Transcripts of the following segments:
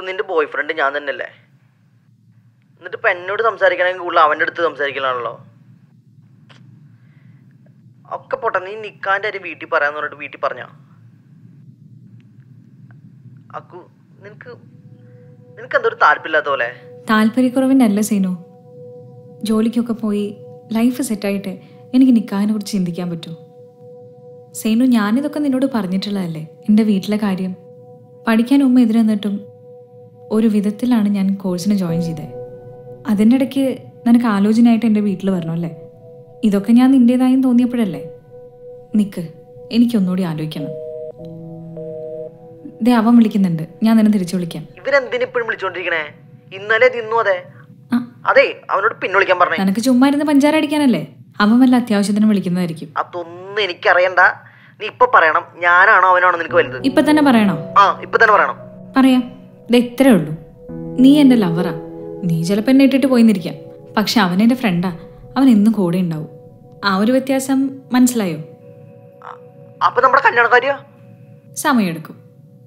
നിന്റെ boy friend ഞാൻ തന്നെയല്ലേ എന്നിട്ട് ഇപ്പൊ എന്നോട് സംസാരിക്കണമെങ്കിൽ കൂടുതൽ അവൻ്റെ അടുത്ത് സംസാരിക്കലാണല്ലോ ഒക്കെ പോട്ടെ നീ നിക്കാൻ്റെ കാര്യം വീട്ടിൽ പറയാന്ന് പറഞ്ഞിട്ട് വീട്ടിൽ പറഞ്ഞോ അക്കു നിനക്ക് നിനക്ക് എന്തൊരു താല്പര്യമില്ലാത്ത പോലെ താല്പര്യക്കുറവിൻ്റെ അല്ല സീനു ജോലിക്കൊക്കെ പോയി ലൈഫ് സെറ്റായിട്ട് എനിക്ക് നിൽക്കാനെ കുറിച്ച് ചിന്തിക്കാൻ പറ്റുമോ സേനു ഞാനിതൊക്കെ നിന്നോട് പറഞ്ഞിട്ടുള്ളതല്ലേ എൻ്റെ വീട്ടിലെ കാര്യം പഠിക്കാൻ ഉമ്മ എതിരെ നിന്നിട്ടും ഒരു വിധത്തിലാണ് ഞാൻ കോഴ്സിന് ജോയിൻ ചെയ്തത് അതിൻ്റെ ഇടയ്ക്ക് നിനക്ക് ആലോചനയായിട്ട് എൻ്റെ വീട്ടിൽ വരണമല്ലേ ഇതൊക്കെ ഞാൻ നിൻ്റേതായും തോന്നിയപ്പോഴല്ലേ നിക്ക് എനിക്കൊന്നുകൂടി ആലോചിക്കണം ദേ അവൻ വിളിക്കുന്നുണ്ട് ഞാൻ നിന്നെ തിരിച്ചു വിളിക്കാം ഇവരെന്തിനിപ്പോഴും വിളിച്ചോണ്ടിരിക്കണേ ഇന്നലെ നിന്നു അതെ ആ അതെ അവനോട് പിന്നെ വിളിക്കാൻ പറഞ്ഞേ നിനക്ക് ചുമ്മാ ഇരുന്ന് പഞ്ചാര അടിക്കാനല്ലേ അവൻ വല്ല അത്യാവശ്യത്തിന് വിളിക്കുന്നതായിരിക്കും അതൊന്നും എനിക്കറിയണ്ട നീ ഇപ്പൊ പറയണം ഞാനാണോ അവനാണോ നിനക്ക് വലുത് ഇപ്പൊ തന്നെ പറയണോ ആ ഇപ്പൊ തന്നെ പറയണം പറയാം ഇത് ഇത്രേ ഉള്ളൂ നീ എൻ്റെ ലവറാ നീ ചിലപ്പോൾ എന്നെ ഇട്ടിട്ട് പോയിന്നിരിക്കാം പക്ഷെ അവൻ എൻ്റെ ഫ്രണ്ടാ അവൻ എന്നും കൂടെ ഉണ്ടാവും ആ ഒരു വ്യത്യാസം മനസ്സിലായോ അ- അപ്പൊ നമ്മുടെ കല്യാണക്കാരിയോ സമയമെടുക്കും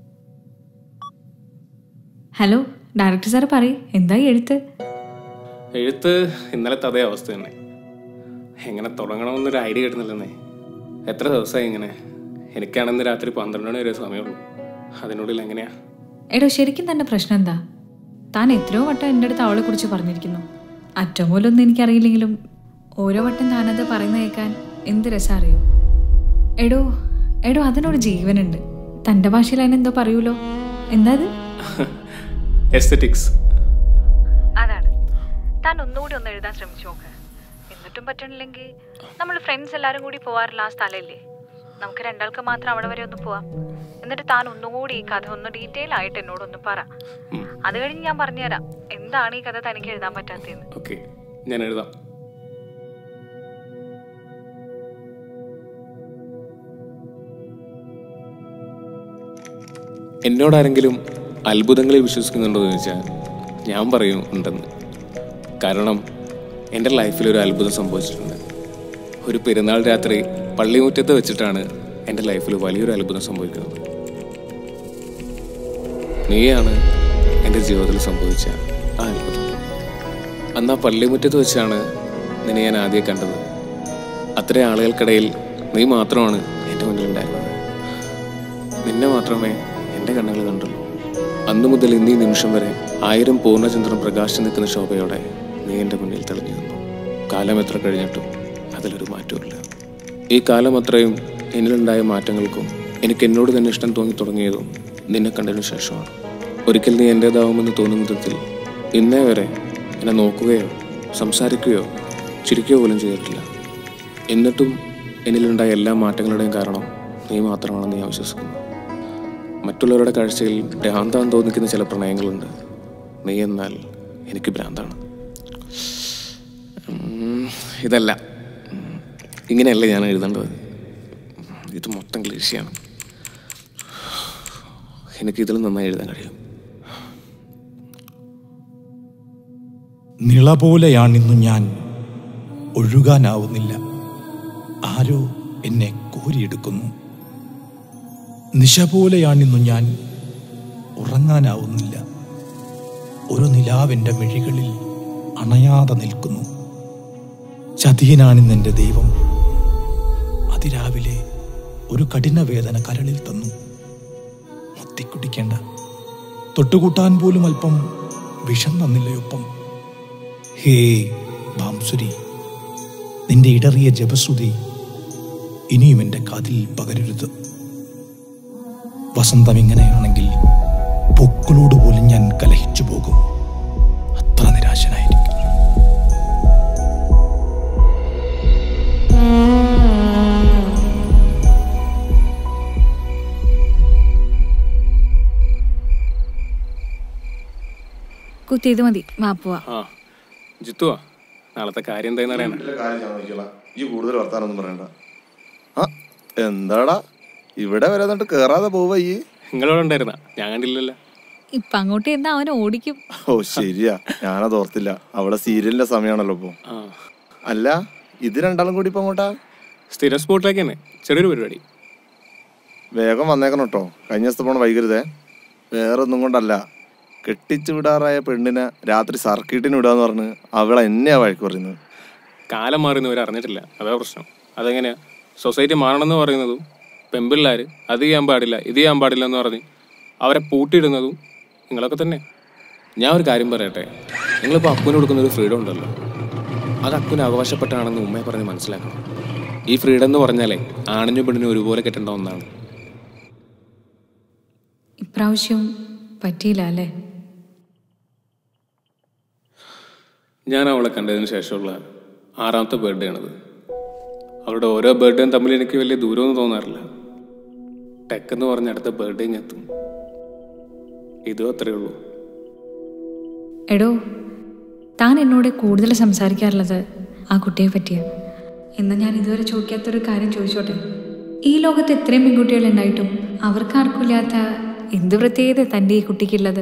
ഹലോ ഡയറക്ടർ സാർ പറയ് എന്തായി എഴുത്ത് എഴുത്ത് ഇന്നലത്തെ അതേ അവസ്ഥ തന്നെ എങ്ങനെ തുടങ്ങണമെന്നൊരു ഐഡിയ കിട്ടുന്നില്ലെന്നേ എത്ര ദിവസമായി ഇങ്ങനെ എനിക്കാണെന്ന് രാത്രി പന്ത്രണ്ട് മണി വരെ സമയമുള്ളൂ അതിനുള്ളിൽ എങ്ങനെയാ എടോ ശരിക്കും തന്നെ പ്രശ്നം എന്താ താൻ എത്രയോ വട്ടം എൻ്റെ അടുത്ത് അവളെ കുറിച്ച് പറഞ്ഞിരിക്കുന്നു അറ്റം പോലൊന്നും എനിക്കറിയില്ലെങ്കിലും ഓരോ വട്ടം താനത് പറയുന്ന കേൾക്കാൻ എന്ത് രസം അറിയോ എടോ എടോ അതിനൊരു ജീവനുണ്ട് തൻ്റെ ഭാഷയിൽ അതിനെന്തോ പറയൂലോ എന്താ അത് എസ്തറ്റിക്സ് അതാണ് താൻ ഒന്നുകൂടി ഒന്ന് എഴുതാൻ ശ്രമിച്ചു നോക്ക് എന്നിട്ടും പറ്റണില്ലെങ്കിൽ നമ്മൾ ഫ്രണ്ട്സ് എല്ലാവരും കൂടി പോവാറില്ല ആ സ്ഥലമില്ലേ നമുക്ക് രണ്ടാൾക്ക് മാത്രം അവിടെ വരെ ഒന്ന് പോവാം എന്നിട്ട് താൻ ഒന്നുകൂടി ഈ കഥ ഒന്ന് ഡീറ്റെയിൽ ആയിട്ട് എന്നോടൊന്ന് പറ അത് കഴിഞ്ഞ് ഞാൻ പറഞ്ഞുതരാം എന്താണ് ഈ കഥ തനിക്ക് എഴുതാൻ പറ്റാത്തതെന്ന് ഓക്കെ ഞാൻ എഴുതാം എന്നോടാരെങ്കിലും അത്ഭുതങ്ങളിൽ വിശ്വസിക്കുന്നുണ്ടോ എന്ന് ചോദിച്ചാൽ ഞാൻ പറയും ഉണ്ടെന്ന് കാരണം എൻ്റെ ലൈഫിൽ ഒരു അത്ഭുതം സംഭവിച്ചിട്ടുണ്ട് ഒരു പെരുന്നാൾ രാത്രി പള്ളിമുറ്റത്ത് വെച്ചിട്ടാണ് എൻ്റെ ലൈഫിൽ വലിയൊരു അത്ഭുതം സംഭവിക്കുന്നത് നീയാണ് എൻ്റെ ജീവിതത്തിൽ സംഭവിച്ച ആ അത്ഭുതം അന്ന് ആ പള്ളിമുറ്റത്ത് വെച്ചാണ് നിന്നെ ഞാൻ ആദ്യം കണ്ടത് അത്രയും ആളുകൾക്കിടയിൽ നീ മാത്രമാണ് എൻ്റെ മുന്നിലുണ്ടായിരുന്നത് നിന്നെ മാത്രമേ എൻ്റെ കണ്ണുകൾ കണ്ടുള്ളൂ അന്നു മുതൽ ഇന്നീ നിമിഷം വരെ ആയിരം പൂർണ്ണചന്ദ്രൻ പ്രകാശിച്ചു നിൽക്കുന്ന ശോഭയോടെ നീ എൻ്റെ മുന്നിൽ തെളിഞ്ഞു നിന്നു കാലം എത്ര കഴിഞ്ഞിട്ടും അതിലൊരു മാറ്റമില്ല ഈ കാലം അത്രയും എന്നിലുണ്ടായ മാറ്റങ്ങൾക്കും എനിക്ക് എന്നോട് തന്നെ ഇഷ്ടം തോന്നി തുടങ്ങിയതും നിന്നെ കണ്ടതിനു ശേഷമാണ് ഒരിക്കൽ നീ എൻ്റേതാവുമെന്ന് തോന്നും വിധത്തിൽ ഇന്നേ വരെ എന്നെ നോക്കുകയോ സംസാരിക്കുകയോ ചിരിക്കുകയോ പോലും ചെയ്തിട്ടില്ല എന്നിട്ടും എന്നിലുണ്ടായ എല്ലാ മാറ്റങ്ങളുടെയും കാരണം നീ മാത്രമാണെന്ന് ഞാൻ വിശ്വസിക്കുന്നു മറ്റുള്ളവരുടെ കാഴ്ചയിൽ ഭ്രാന്താൻ തോന്നിക്കുന്ന ചില പ്രണയങ്ങളുണ്ട് നീ എന്നാൽ എനിക്ക് ഭ്രാന്താണ് ഉം, ഇതല്ല ഉം, ഇങ്ങനെയല്ല ഞാൻ എഴുതേണ്ടത് ഇത് മൊത്തം ക്ലീശയാണ് എനിക്ക് ഇതിൽ നന്നായി എഴുതാൻ കഴിയും നിള പോലെയാണിന്നു ഞാൻ ഒഴുകാനാവുന്നില്ല ആരോ എന്നെ കോരിയെടുക്കുന്നു നിശ പോലെയാണിന്നു ഞാൻ ഉറങ്ങാനാവുന്നില്ല ഒരു നിലാവിൻ്റെ മിഴികളിൽ അണയാതെ നിൽക്കുന്നു ചതിയനാണിന്നെൻ്റെ ദൈവം അതിരാവിലെ ഒരു കഠിന വേദന കരളിൽ തന്നു മുത്തിക്കുടിക്കേണ്ട തൊട്ടുകൂട്ടാൻ പോലും അല്പം വിഷം തന്നില്ലയൊപ്പം ഹേ ഭാംസുരി നിന്റെ ഇടറിയ ജപശ്രുതി ഇനിയും എൻ്റെ കാതിൽ പകരരുത് വസന്തം ഇങ്ങനെയാണെങ്കിൽ പൂക്കളോട് പോലും ഞാൻ കലഹിച്ചു പോകും അത്ര നിരാശനായിരിക്കും കുത്തി ഇത് മതി വാ പോവാ ആ ജിത്തുവാ നാളത്തെ കാര്യം എന്തായെന്ന് അറിയാനാ വീട്ടിലെ കാര്യം ഞാൻ നോക്കിക്കോളാം ഈ കൂടുതൽ വർത്താനൊന്നും പറയണ്ട ആ എന്താടാ ഇവിടെ വരെ എന്നിട്ട് കേറാതെ പോവാ ഈ നിങ്ങളോട് ഉണ്ടായിരുന്ന ഞാൻ കണ്ടില്ലല്ലോ ഇപ്പൊ അങ്ങോട്ട് എന്നാ അവൻ ഓടിക്കും ഓ ശരിയാ ഞാനത് ഓർത്തില്ല അവിടെ സീരിയലിന്റെ സമയമാണല്ലോ ഇപ്പൊ ആ അല്ല ഇത് രണ്ടാളും കൂടി ഇപ്പൊ അങ്ങോട്ടാ സ്ഥിരം സ്പോട്ടിലേക്ക് തന്നെ ചെറിയൊരു പരിപാടി വേഗം വന്നേക്കണം കേട്ടോ കഴിഞ്ഞ ദിവസത്തെ പോണ വൈകരുതേ വേറെ ഒന്നും കൊണ്ടല്ല കെട്ടിച്ചു വിടാറായ പെണ്ണിനെ രാത്രി സർക്കിട്ടിന് വിടാന്ന് പറഞ്ഞ് അവളെ എന്നെയാ വഴക്ക് പറയുന്നത് കാലം മാറുന്നവർ അറിഞ്ഞിട്ടില്ല അതാ പ്രശ്നം അതെങ്ങനെയാ സൊസൈറ്റി മാറണമെന്ന് പറയുന്നതും പെമ്പിള്ളാർ അത് ചെയ്യാൻ പാടില്ല ഇത് ചെയ്യാൻ പാടില്ല എന്ന് പറഞ്ഞ് അവരെ പൂട്ടിയിടുന്നതും നിങ്ങളൊക്കെ തന്നെ ഞാൻ ഒരു കാര്യം പറയട്ടെ നിങ്ങളിപ്പോൾ അക്കുവിന് കൊടുക്കുന്ന ഒരു ഫ്രീഡം ഉണ്ടല്ലോ അത് അക്കുവിന് അവകാശപ്പെട്ടാണെന്ന് ഉമ്മയെ പറഞ്ഞ് മനസ്സിലാക്കണം ഈ ഫ്രീഡം എന്ന് പറഞ്ഞാലേ ആണിനും പെണ്ണിനും ഒരുപോലെ കെട്ടേണ്ട ഒന്നാണ് ഇപ്രാവശ്യം പറ്റിയില്ല അല്ലേ ഞാൻ അവളെ കണ്ടതിന് ശേഷമുള്ള ആറാമത്തെ ബർത്ത്ഡേ ആണത് അവളുടെ ഓരോ ബർത്ത്ഡേയും തമ്മിൽ എനിക്ക് വലിയ ദൂരമൊന്നും തോന്നാറില്ല ടെക് എന്ന് പറഞ്ഞ അടുത്ത ബർത്ത്ഡേ എത്തും ഇതും അത്രയേ ഉള്ളൂ എടോ താൻ എന്നോട് കൂടുതൽ സംസാരിക്കാറുള്ളത് ആ കുട്ടിയെ പറ്റിയ എന്നാൽ ഞാൻ ഇതുവരെ ചോദിക്കാത്തൊരു കാര്യം ചോദിച്ചോട്ടെ ഈ ലോകത്ത് എത്രയും പെൺകുട്ടികൾ ഉണ്ടായിട്ടും അവർക്കാർക്കും ഇല്ലാത്ത എന്ത് പ്രത്യേകത തൻ്റെ ഈ കുട്ടിക്കുള്ളത്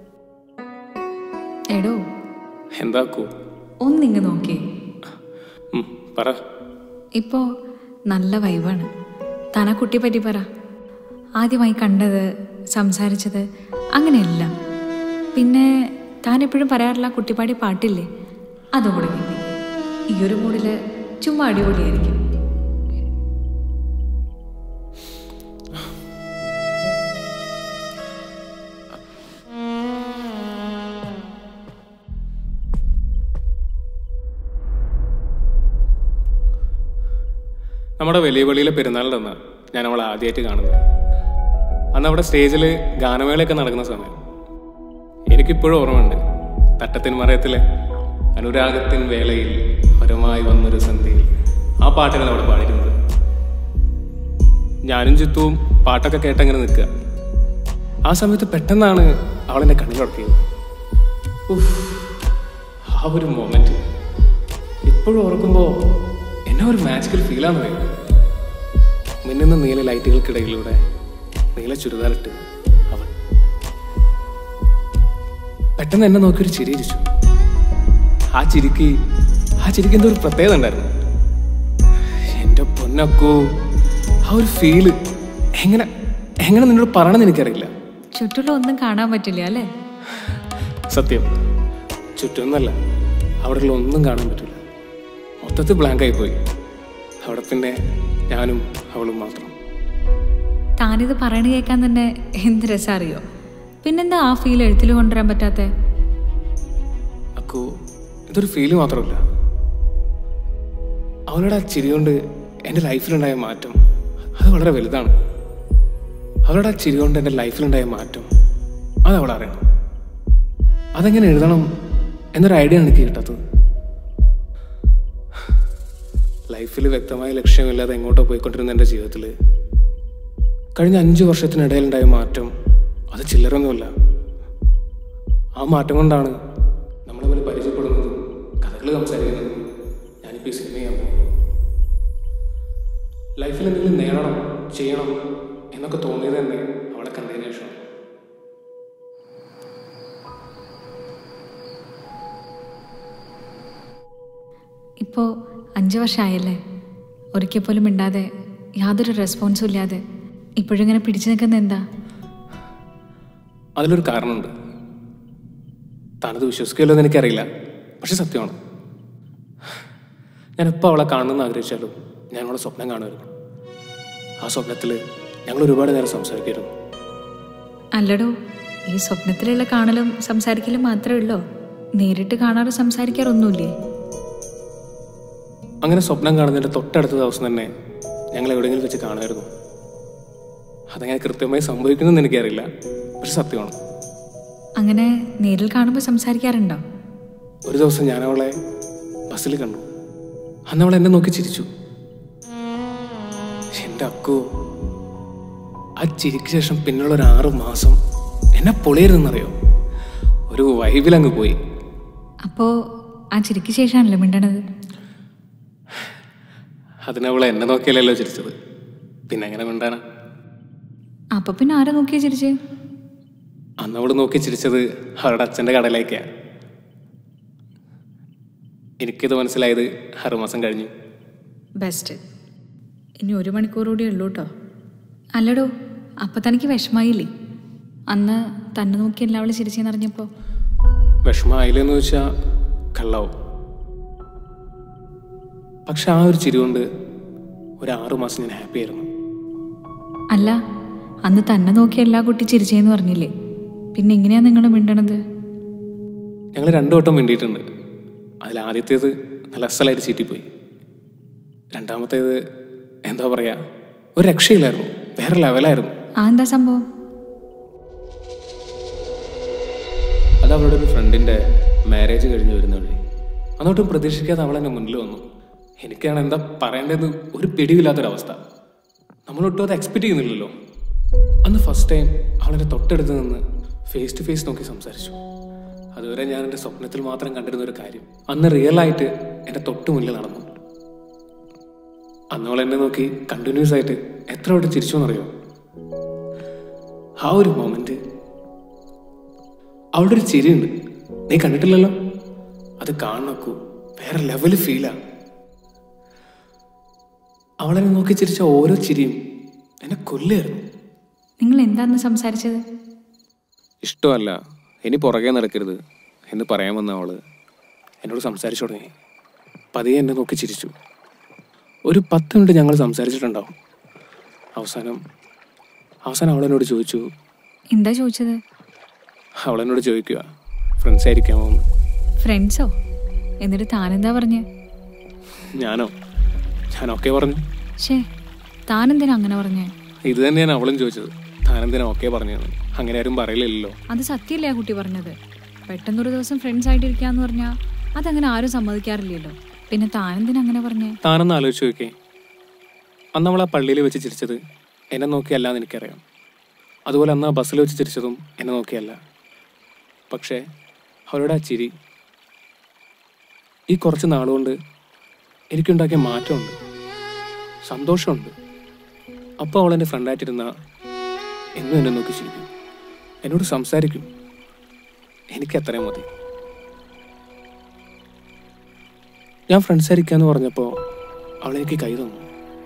എടോ എന്താക്കൂ ഒന്നിങ്ങ് നോക്കിയേ ഉം, പറ ഇപ്പോൾ നല്ല വൈബാണ് താൻ ആ കുട്ടിയെ പറ്റി പറ ആദ്യമായി കണ്ടത് സംസാരിച്ചത് അങ്ങനെയെല്ലാം പിന്നെ താൻ എപ്പോഴും പറയാറില്ല കുട്ടിപ്പാടി പാട്ടില്ലേ അതും കൂടെ കേൾപ്പി. ഈ ഒരു മൂഡിൽ ചുമ്മാ അടിപൊളിയായിരിക്കും നമ്മുടെ വലിയ പള്ളിയിലെ പെരുന്നാളിൻ്റെ അന്നാണ് ഞാൻ അവളെ ആദ്യമായിട്ട് കാണുന്നത് അന്ന് അവിടെ സ്റ്റേജിൽ ഗാനമേളയൊക്കെ നടക്കുന്ന സമയം എനിക്കിപ്പോഴും ഓർമ്മയുണ്ട് തട്ടത്തിൻ മറയത്തിലെ അനുരാഗത്തിൻ വേളയിൽ പരമായി വന്നൊരു സന്ധ്യയിൽ ആ പാട്ടുകൾ അവിടെ പാടിയിരുന്നത് ഞാനും ചിത്തുവും പാട്ടൊക്കെ കേട്ടങ്ങനെ നിൽക്കുക ആ സമയത്ത് പെട്ടെന്നാണ് അവളെന്നെ കണ്ണിലുടക്കിയത് ഉഫ്, ആ ഒരു മൊമെന്റ് ഇപ്പോഴും ഓർക്കുമ്പോൾ എന്നെ ഒരു മാജിക്കൽ ഫീലാണ് വരുന്നത് മിന്നുന്ന നീല ലൈറ്റുകൾക്കിടയിലൂടെ നീല ചുരിദാറിട്ട് അവൾ പെട്ടെന്ന് എന്നെ നോക്കി ഒരു ചിരി ചിരിച്ചു ആ ചിരിക്ക് ആ ചിരിക്ക് എന്തോ ഒരു പ്രത്യേകത ഉണ്ടായിരുന്നു എൻ്റെ പൊന്നക്കോ ആ ഒരു ഫീല് എങ്ങനെ എങ്ങനെ നിന്നോട് പറയണമെന്ന് എനിക്കറിയില്ല ചുറ്റുള്ള ഒന്നും കാണാൻ പറ്റില്ല അല്ലേ സത്യം ചുറ്റൊന്നല്ല അവിടെയുള്ള ഒന്നും കാണാൻ പറ്റില്ല മൊത്തത്തിൽ ബ്ലാങ്ക് ആയി പോയി അവിടെ പിന്നെ ഞാനും അവളും മാത്രം താനിത് പറയണ കേൾക്കാൻ തന്നെ എന്ത് രസം അറിയോ പിന്നെന്താ ആ ഫീൽ എഴുത്തിൽ കൊണ്ടുവരാൻ പറ്റാത്ത അക്കു ഇതൊരു ഫീല് മാത്രമല്ല അവളുടെ ആ ചിരി കൊണ്ട് എൻ്റെ ലൈഫിലുണ്ടായ മാറ്റം അത് വളരെ വലുതാണ് അവളുടെ ആ ചിരി കൊണ്ട് എൻ്റെ ലൈഫിലുണ്ടായ മാറ്റം അത് അവൾ അറിയണം അതെങ്ങനെ എഴുതണം എന്നൊരു ഐഡിയ എനിക്ക് കിട്ടാത്തത് ലൈഫിൽ വ്യക്തമായ ലക്ഷ്യമില്ലാതെ എങ്ങോട്ടോ പോയിക്കൊണ്ടിരുന്ന എൻ്റെ ജീവിതത്തിൽ കഴിഞ്ഞ അഞ്ച് വർഷത്തിനിടയിലുണ്ടായ മാറ്റം അത് ചില്ലറൊന്നുമല്ല ആ മാറ്റം കൊണ്ടാണ് നമ്മൾ തമ്മിൽ പരിചയപ്പെടുന്നതും കഥകൾ സംസാരിക്കുന്നതും ഞാനിപ്പോൾ ഈ സിനിമ ചെയ്യാൻ പോകുന്നത് ലൈഫിൽ എന്തെങ്കിലും നേടണം ചെയ്യണം എന്നൊക്കെ തോന്നിയത് തന്നെ അവളെ കണ്ടതിന് ശേഷം ഇപ്പോൾ അഞ്ച് വർഷമായല്ലേ ഒരിക്കൽ പോലും മിണ്ടാതെ യാതൊരു റെസ്പോൺസും ഇല്ലാതെ ഇപ്പോഴും ഇങ്ങനെ പിടിച്ചു നിൽക്കുന്ന എന്താ അതിലൊരു കാരണമുണ്ട് താനത് വിശ്വസിക്കുമല്ലോ എന്ന് എനിക്കറിയില്ല പക്ഷെ സത്യമാണ് ഞാൻ എപ്പോൾ അവളെ കാണണമെന്ന് ആഗ്രഹിച്ചാലും ഞാൻ അവളെ സ്വപ്നം കാണുമായിരുന്നു ആ സ്വപ്നത്തിൽ ഞങ്ങൾ ഒരുപാട് നേരം സംസാരിക്കായിരുന്നു അല്ലടോ ഈ സ്വപ്നത്തിലുള്ള കാണലും സംസാരിക്കലും മാത്രമേ ഉള്ളോ നേരിട്ട് കാണാറ് സംസാരിക്കാറൊന്നുമില്ലേ അങ്ങനെ സ്വപ്നം കാണുന്നതിൻ്റെ തൊട്ടടുത്ത ദിവസം തന്നെ ഞങ്ങൾ എവിടെയെങ്കിലും വെച്ച് കാണുമായിരുന്നു അതങ്ങനെ കൃത്യമായി സംഭവിക്കുന്നതെന്ന് എനിക്കറിയില്ല പക്ഷെ സത്യമാണ് അങ്ങനെ നേരിൽ കാണുമ്പോൾ സംസാരിക്കാറുണ്ടോ ഒരു ദിവസം ഞാൻ അവളെ ബസ്സിൽ കണ്ടു അന്ന് അവൾ എന്നെ നോക്കി ചിരിച്ചു എൻ്റെ അക്കു ആ ചിരിക്ക് ശേഷം പിന്നുള്ള ഒരു ആറു മാസം എന്നെ പൊളിയരുതെന്നറിയോ ഒരു വൈബിലങ്ങ് പോയി അപ്പോൾ ആ ചിരിക്ക് ശേഷമാണല്ലോ മിണ്ടണത് അതിനവൾ എന്നെ നോക്കിയല്ലല്ലോ ചിരിച്ചത് പിന്നെ എങ്ങനെ മിണ്ടാനാ അപ്പോൾ പിന്നെ ആരെ നോക്കിയാ ചിരിച്ചേ അന്ന് അവൾ നോക്കി ചിരിച്ചത് അവളുടെ അച്ഛൻ്റെ കടയിലേക്കാ എനിക്കിത് മനസ്സിലായത് ആറുമാസം കഴിഞ്ഞു ബെസ്റ്റ് ഇനി ഒരു മണിക്കൂർ കൂടി ഉള്ളൂ കേട്ടോ അല്ലടോ അപ്പം തനിക്ക് വിഷമായില്ലേ അന്ന് തന്നെ നോക്കി എല്ലാ അവള് ചിരിച്ചെന്നറിഞ്ഞപ്പോൾ വിഷമമായില്ലെന്ന് വെച്ചാൽ കള്ളാവും പക്ഷെ ആ ഒരു ചിരി കൊണ്ട് ഒരു ആറു മാസം ഞാൻ ഹാപ്പി ആയിരുന്നു അല്ല അന്ന് തന്നെ നോക്കി എല്ലാ കുട്ടി ചിരിച്ചേന്ന് പറഞ്ഞില്ലേ പിന്നെ എങ്ങനെയാ നിങ്ങൾ മിണ്ടണത് ഞങ്ങൾ രണ്ടു വട്ടം വേണ്ടിയിട്ടുണ്ട് അതിൽ ആദ്യത്തേത് നല്ല അസലായിട്ട് ചീറ്റിപ്പോയി രണ്ടാമത്തേത് എന്താ പറയാ ഒരു രക്ഷയില്ലായിരുന്നു വേറെ ലെവലായിരുന്നു ആ എന്താ സംഭവം അത് അവളുടെ ഒരു ഫ്രണ്ടിന്റെ മാരേജ് കഴിഞ്ഞ് വരുന്ന വഴി അന്നോട്ടും പ്രതീക്ഷിക്കാതെ അവൾ എന്നെ മുന്നിൽ വന്നു എനിക്കാണ് എന്താ പറയേണ്ടതെന്ന് ഒരു പിടിയില്ലാത്തൊരവസ്ഥ നമ്മളൊട്ടും അത് എക്സ്പെക്ട് ചെയ്യുന്നില്ലല്ലോ അന്ന് ഫസ്റ്റ് ടൈം അവളെൻ്റെ തൊട്ടടുത്ത് നിന്ന് ഫേസ് ടു ഫേസ് നോക്കി സംസാരിച്ചു അതുവരെ ഞാൻ എൻ്റെ സ്വപ്നത്തിൽ മാത്രം കണ്ടിരുന്ന ഒരു കാര്യം അന്ന് റിയൽ ആയിട്ട് എൻ്റെ തൊട്ട് മുന്നിൽ നടന്നു അന്ന് അവൾ എന്നെ നോക്കി കണ്ടിന്യൂസ് ആയിട്ട് എത്ര വട്ടം ചിരിച്ചു എന്നറിയോ ആ ഒരു മൊമെന്റ് അവളുടെ ഒരു ചിരിയുണ്ട് നീ കണ്ടിട്ടില്ലല്ലോ അത് കാണണക്കൂ വേറെ ലെവല് ഫീലാ അവളെന്നെ നോക്കി ചിരിച്ച ഓരോ ചിരിയും എന്നെ കൊല്ലായിരുന്നു നിങ്ങൾ എന്താന്ന് സംസാരിച്ചത് ഇഷ്ടമല്ല ഇനി പുറകെ നടക്കരുത് എന്ന് പറയാൻ വന്ന അവള് എന്നോട് സംസാരിച്ചു തുടങ്ങി പതിയെ എന്നെ നോക്കി ചിരിച്ചു ഒരു പത്ത് മിനിറ്റ് ഞങ്ങൾ സംസാരിച്ചിട്ടുണ്ടാവും അവസാനം അവസാനം അവളെന്നോട് ചോദിച്ചു എന്താ ചോദിച്ചത് അവളെന്നോട് ചോദിക്കുക ഫ്രണ്ട്സ് ആയിരിക്കാമോ എന്ന് ഫ്രണ്ട്സോ എന്നിട്ട് താനെന്താ പറഞ്ഞ് ഞാനോ ഞാൻ ഓക്കെ പറഞ്ഞു ഷേ താനെന്തിനാ അങ്ങനെ പറഞ്ഞേ ഇത് തന്നെയാണ് അവളും ചോദിച്ചത് താനെന്തിനാ ഓക്കെ പറഞ്ഞതെന്ന് അങ്ങനെ ആരും പറയില്ലല്ലോ അത് സത്യമല്ലേ ആ കുട്ടി പറഞ്ഞത് പെട്ടെന്നൊരു ദിവസം ഫ്രണ്ട്സ് ആയിട്ടിരിക്കാന്ന് പറഞ്ഞാൽ അതങ്ങനെ ആരും സമ്മതിക്കാറില്ലല്ലോ പിന്നെ താനെന്തിനാ അങ്ങനെ പറഞ്ഞേ താനൊന്ന് ആലോചിച്ച് നോക്കേ അന്ന് അവൾ ആ പള്ളിയിൽ വെച്ച് ചിരിച്ചത് എന്നെ നോക്കിയല്ല എന്ന് എനിക്കറിയാം അതുപോലെ അന്ന് ആ ബസ്സിൽ വെച്ച് ചിരിച്ചതും എന്നെ നോക്കിയല്ല പക്ഷേ അവളുടെ ആ ചിരി ഈ കുറച്ച് നാളുകൊണ്ട് എനിക്കുണ്ടാക്കിയ മാറ്റമുണ്ട് സന്തോഷമുണ്ട് അപ്പോൾ അവൾ എൻ്റെ ഫ്രണ്ടായിട്ടിരുന്ന എന്നും എന്നെ നോക്കി ചിരിക്കും എന്നോട് സംസാരിക്കും എനിക്ക് അത്രയും മതി ഞാൻ ഫ്രണ്ട്സ് ആയിരിക്കാന്ന് പറഞ്ഞപ്പോൾ അവളെനിക്ക് കൈ തന്നു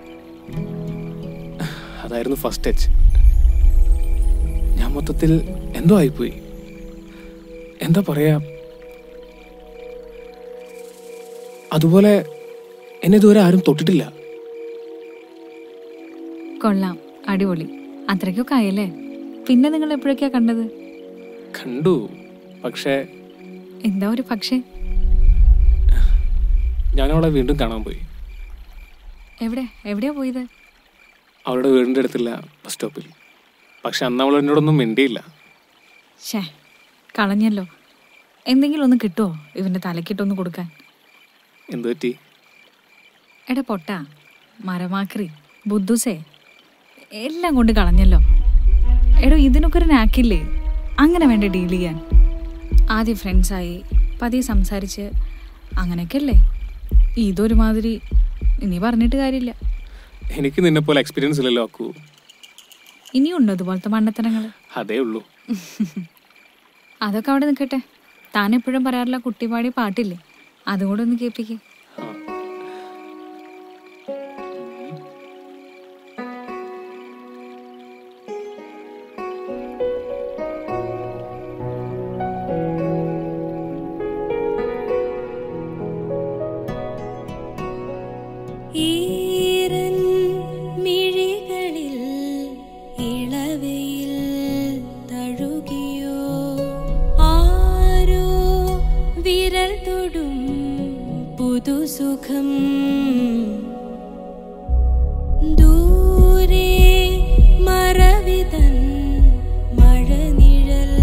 അതായിരുന്നു ഫസ്റ്റ് ടച്ച് ഞാൻ മൊത്തത്തിൽ എന്തോ ആയിപ്പോയി എന്താ പറയാ അതുപോലെ എന്നെ ഇതുവരെ ആരും തൊട്ടിട്ടില്ല കൊള്ളാം അടിപൊളി അത്രയ്ക്കൊക്കെ ആയല്ലേ പിന്നെ നിങ്ങൾ എപ്പോഴൊക്കെയാ കണ്ടത് കണ്ടു പക്ഷേ എന്താ ഒരു പക്ഷേ ഞാൻ അവളെ വീണ്ടും കാണാൻ പോയി എവിടെ എവിടെയാ പോയത് അവളുടെ വീടിൻ്റെ അടുത്തുള്ള ബസ് സ്റ്റോപ്പിൽ പക്ഷെ അന്ന് അവൾ എന്നോടൊന്നും മിണ്ടിയില്ല ഷേ കളഞ്ഞല്ലോ എന്തെങ്കിലും ഒന്ന് കിട്ടുമോ ഇവന്റെ തലക്കിട്ടൊന്ന് കൊടുക്കാൻ എന്തു പറ്റി എടാ പൊട്ട മരമാക്രി ബുദ്ധുസേ എല്ലാം കൊണ്ട് കളഞ്ഞല്ലോ എടോ ഇതിനൊക്കെ ഒരു നാക്കില്ലേ അങ്ങനെ വേണ്ട ഡീൽ ചെയ്യാൻ ആദ്യം ഫ്രണ്ട്സായി പതിയെ സംസാരിച്ച് അങ്ങനെയൊക്കെ അല്ലേ ഇതൊരുമാതിരി ഇനി പറഞ്ഞിട്ട് കാര്യമില്ല എനിക്ക് നിന്നെ പോലെ എക്സ്പീരിയൻസ് ഇല്ലല്ലോ അക്കു ഇനിയും ഉണ്ടോ ഇതുപോലത്തെ മണ്ടത്തരങ്ങൾ അതേ ഉള്ളൂ അതൊക്കെ അവിടെ നിൽക്കട്ടെ താൻ എപ്പോഴും പറയാറില്ല കുട്ടിപ്പാടി പാട്ടില്ലേ അതുകൂടെ ഒന്ന് കേൾപ്പിക്കേ ആ. ഈരൻ മിഴികളിൽ ഇളവയിൽ തഴുകിയോ ആരോ വിരൽ തൊടും പുതുസുഖം ദൂരെ മറവിതൻ മഴനിഴൽ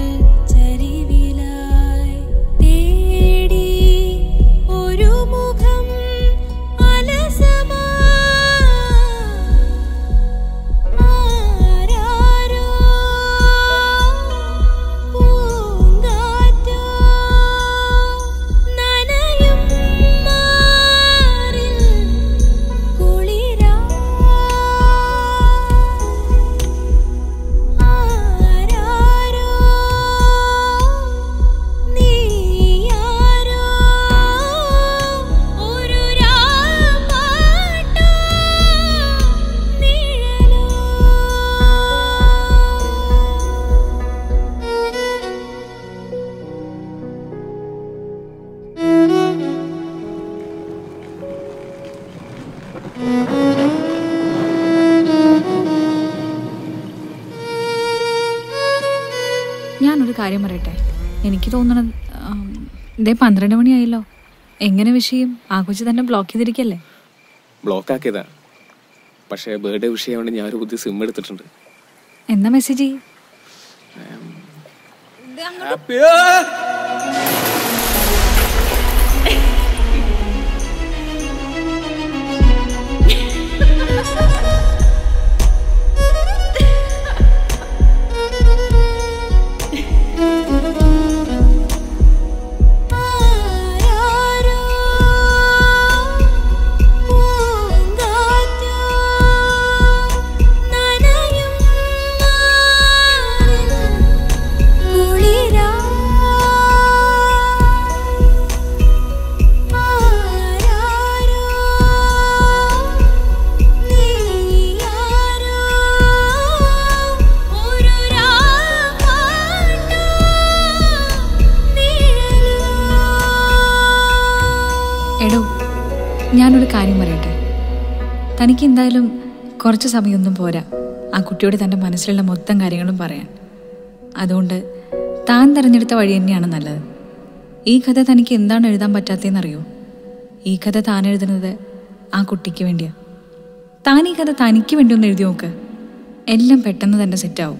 ചരിവിലായി തേടി ഒരു മുഖം അലസമാ ആരാരോ പൂങ്കാറ്റോ നനയും മാറിൽ കാര്യം പറയട്ടെ എനിക്ക് തോന്നണത് ആം, ഇതേ പന്ത്രണ്ട് മണിയായല്ലോ എങ്ങനെ വിഷയം ആഘോഷി തന്നെ ബ്ലോക്ക് ചെയ്തിരിക്കല്ലേ ബ്ലോക്ക് ആക്കിയതാ പക്ഷേ ബർത്ത്ഡേ വിഷയം കൊണ്ട് ഞാൻ ഒരു പുതിയ സിം എടുത്തിട്ടുണ്ട് എന്നാ മെസ്സേജ് ആരാരോ പൂങ്കാറ്റോ നനയും കുളിരാ ആരാരോ നീയാരോ ഒരു രാഗാട്ടോ എടോ ഞാനൊരു കാര്യം പറയട്ടെ തനിക്ക് എന്തായാലും കുറച്ച് സമയമൊന്നും പോരാ ആ കുട്ടിയോട് തൻ്റെ മനസ്സിലുള്ള മൊത്തം കാര്യങ്ങളും പറയാൻ അതുകൊണ്ട് താൻ തിരഞ്ഞെടുത്ത വഴി തന്നെയാണ് നല്ലത് ഈ കഥ തനിക്ക് എന്താണ് എഴുതാൻ പറ്റാത്തതെന്നറിയോ ഈ കഥ താൻ എഴുതുന്നത് ആ കുട്ടിക്ക് വേണ്ടിയാ താൻ ഈ കഥ തനിക്ക് വേണ്ടി ഒന്ന് എഴുതി നോക്ക് എല്ലാം പെട്ടെന്ന് തന്നെ സെറ്റാവും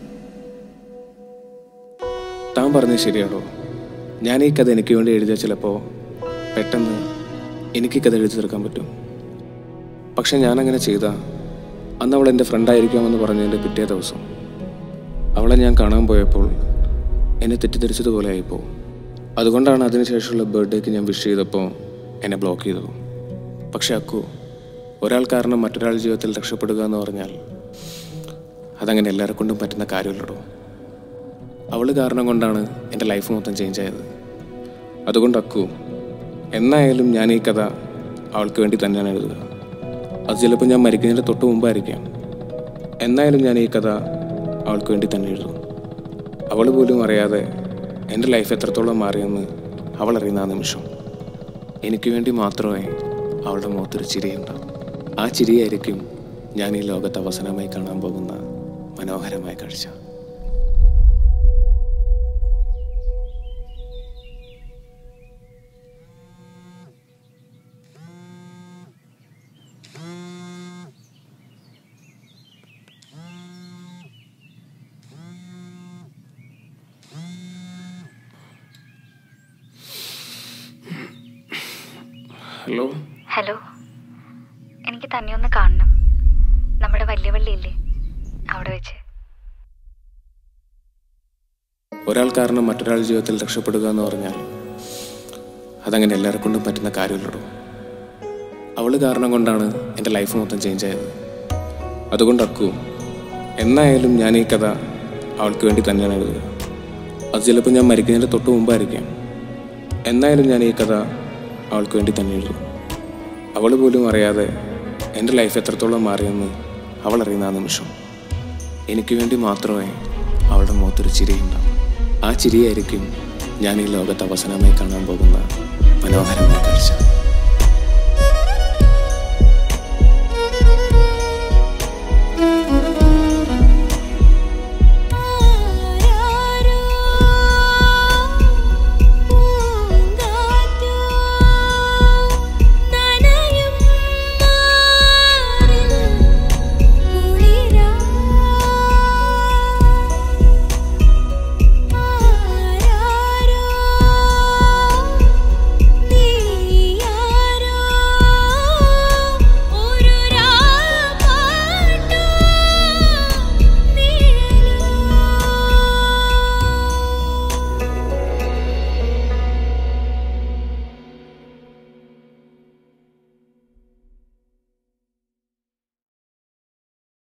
താൻ പറഞ്ഞത് ശരിയാണോ ഞാൻ ഈ കഥ എനിക്ക് വേണ്ടി എഴുതിയ ചിലപ്പോൾ പെട്ടെന്ന് എനിക്ക് ഈ കഥ എഴുതി തീർക്കാൻ പറ്റും പക്ഷെ ഞാനങ്ങനെ ചെയ്ത അന്ന് അവൾ എൻ്റെ ഫ്രണ്ടായിരിക്കാമെന്ന് പറഞ്ഞതിൻ്റെ പിറ്റേ ദിവസം അവളെ ഞാൻ കാണാൻ പോയപ്പോൾ എന്നെ തെറ്റിദ്ധരിച്ചതുപോലെ ആയിപ്പോ അതുകൊണ്ടാണ് അതിനുശേഷമുള്ള ബർത്ത്ഡേക്ക് ഞാൻ വിഷ് ചെയ്തപ്പോൾ എന്നെ ബ്ലോക്ക് ചെയ്തത് പക്ഷെ അക്കു ഒരാൾ കാരണം മറ്റൊരാൾ ജീവിതത്തിൽ രക്ഷപ്പെടുക എന്ന് പറഞ്ഞാൽ അതങ്ങനെ എല്ലാവരെ കൊണ്ടും പറ്റുന്ന കാര്യമല്ലടോ അവൾ കാരണം കൊണ്ടാണ് എൻ്റെ ലൈഫ് മൊത്തം ചേഞ്ച് ആയത് അതുകൊണ്ട് അക്കു എന്നായാലും ഞാൻ ഈ കഥ അവൾക്ക് വേണ്ടി തന്നെയാണ് എഴുതുക അത് ചിലപ്പോൾ ഞാൻ മരിക്കുന്നതിൻ്റെ തൊട്ട് മുമ്പായിരിക്കാം എന്നായാലും ഞാൻ ഈ കഥ അവൾക്ക് വേണ്ടി തന്നെ എഴുതും അവൾ പോലും അറിയാതെ എൻ്റെ ലൈഫ് എത്രത്തോളം മാറിയെന്ന് അവൾ അറിയുന്ന ആ നിമിഷം എനിക്ക് വേണ്ടി മാത്രമേ അവളുടെ മുഖത്തൊരു ചിരിയുണ്ടാവും ആ ചിരിയായിരിക്കും ഞാൻ ഈ ലോകത്ത് അവസാനമായി കാണാൻ പോകുന്ന മനോഹരമായ കാഴ്ച ഹലോ ഹലോ എനിക്ക് തന്നെ ഒന്ന് കാണണം നമ്മുടെ വലിയ വള്ളിയില്ലേ അവിടെ വെച്ച് ഒരാൾ കാരണം മറ്റൊരാൾ ജീവിതത്തിൽ രക്ഷപ്പെടുക എന്ന് പറഞ്ഞാൽ അതങ്ങനെ എല്ലാവരെ കൊണ്ടും പറ്റുന്ന കാര്യമല്ലടോ അവൾ കാരണം കൊണ്ടാണ് എൻ്റെ ലൈഫ് മൊത്തം ചേഞ്ച് ആയത് അതുകൊണ്ട് അക്കു എന്നായാലും ഞാൻ ഈ കഥ അവൾക്ക് വേണ്ടി തന്നെയാണ് എഴുതുക അത് ചിലപ്പോൾ ഞാൻ മരിക്കുന്നതിൻ്റെ തൊട്ട് മുമ്പായിരിക്കാം എന്നായാലും ഞാൻ ഈ കഥ അവൾക്ക് വേണ്ടി തന്നെ എഴുതും അവൾ പോലും അറിയാതെ എൻ്റെ ലൈഫ് എത്രത്തോളം മാറിയെന്ന് അവൾ അറിയുന്ന ആ നിമിഷം എനിക്ക് വേണ്ടി മാത്രമേ അവളുടെ മുഖത്തൊരു ചിരിയുണ്ടാവും ആ ചിരിയായിരിക്കും ഞാൻ ഈ ലോകത്ത് അവസാനമായി കാണാൻ പോകുന്ന മനോഹരമായ കാഴ്ച